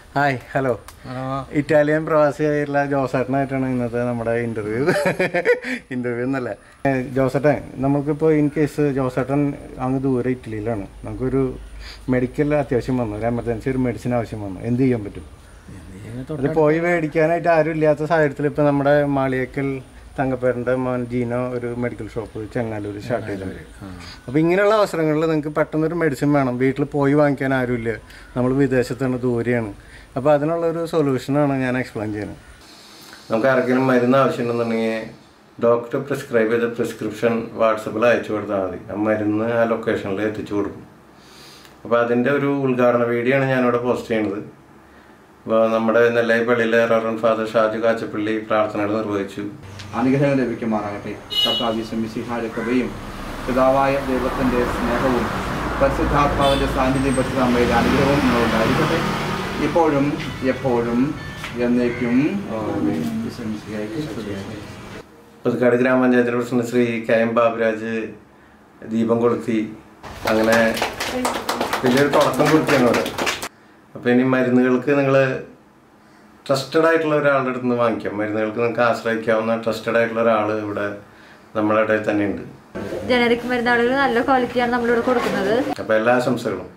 Hi hello Italian പ്രവാസിയായിട്ടുള്ള ജോസേട്ടനായിട്ടാണ് ഇന്നത്തെ നമ്മുടെ ഇന്റർവ്യൂ ഇന്റർവ്യൂ എന്നല്ല ഏ, ജോസേട്ടൻ നമുക്കിപ്പോൾ ഇൻ കേസ് ജോസേട്ടൻ അങ്ങ് ദൂരെ ഇറ്റലിയിലാണ് നമുക്കൊരു മെഡിക്കൽ അത്യാവശ്യം വന്നു ഒരു എമർജൻസി ഒരു മെഡിസിൻ ആവശ്യം വന്നു എന്ത് ചെയ്യാൻ പറ്റും അത് പോയി മേടിക്കാനായിട്ട് ആരും ഇല്ലാത്ത സാഹചര്യത്തിൽ ഇപ്പം നമ്മുടെ മാളിയേക്കൽ തങ്കപ്പേരൻ്റെ മോൻ ജീനോ ഒരു മെഡിക്കൽ ഷോപ്പ് ചെങ്ങാലൂർ സ്റ്റാർട്ട് ചെയ്തിട്ടുണ്ട് അപ്പോൾ ഇങ്ങനെയുള്ള അവസരങ്ങളിൽ നിങ്ങൾക്ക് പെട്ടെന്നൊരു മെഡിസിൻ വേണം വീട്ടിൽ പോയി വാങ്ങിക്കാൻ ആരുമില്ല നമ്മൾ വിദേശത്താണ് ദൂരെയാണ് അപ്പോൾ അതിനുള്ള ഒരു സൊല്യൂഷനാണ് ഞാൻ എക്സ്പ്ലെയിൻ ചെയ്യുന്നത് നമുക്ക് ആർക്കെങ്കിലും മരുന്ന് ആവശ്യമുണ്ടെന്നുണ്ടെങ്കിൽ ഡോക്ടർ പ്രിസ്ക്രൈബ് ചെയ്ത പ്രിസ്ക്രിപ്ഷൻ വാട്സപ്പിൽ അയച്ചു കൊടുത്താൽ മതി ആ മരുന്ന് ആ ലൊക്കേഷനിൽ എത്തിച്ചു കൊടുക്കും അപ്പോൾ അതിൻ്റെ ഒരു ഉദ്ഘാടന വീഡിയോ ആണ് ഞാനിവിടെ പോസ്റ്റ് ചെയ്യുന്നത് അപ്പോൾ നമ്മുടെ നെല്ലായി പള്ളിയിലെ റവറൻ ഫാദർ ഷാജു കാച്ചപ്പള്ളി പ്രാർത്ഥനകൾ നിർവഹിച്ചു അനുഗ്രഹം ലഭിക്കുമാറാകട്ടെ കർത്താവ് മിസിഹായുടെ കൃപയും പിതാവായ ദൈവത്തിൻ്റെ സ്നേഹവും പരിശുദ്ധാത്മാവിൻ്റെ സാന്നിധ്യം പരിശുദ്ധ അമ്മയുടെ അനുഗ്രഹവും നിങ്ങളുണ്ടായിരിക്കട്ടെ ഇപ്പോഴും എപ്പോഴും എന്നേക്കും ആമേൻ. ഈശോമിശിഹായ്ക്ക് സ്തുതിയായിരിക്കട്ടെ. പുതുക്കാട് ഗ്രാമപഞ്ചായത്തിലെ president Shri K M Baburaj ദീപം കൊളുത്തി അങ്ങനെ വലിയൊരു തുടക്കം കൊടുക്കുകയാണ് ഇവിടെ അപ്പോൾ ഇനി മരുന്നുകൾക്ക് നിങ്ങൾ ട്രസ്റ്റഡ് ആയിട്ടുള്ള ഒരാളുടെ അടുത്ത് നിന്ന് വാങ്ങിക്കാം മരുന്നുകൾക്ക് നിങ്ങൾക്ക് ആശ്രയിക്കാവുന്ന ട്രസ്റ്റഡ് ആയിട്ടുള്ള ഒരാൾ ഇവിടെ നമ്മുടെ ഇടയിൽ തന്നെ ഉണ്ട് ജനറിക് മരുന്നാളുകൾ നല്ല ക്വാളിറ്റിയാണ് നമ്മളിവിടെ കൊടുക്കുന്നത് അപ്പോൾ എല്ലാ ആശംസകളും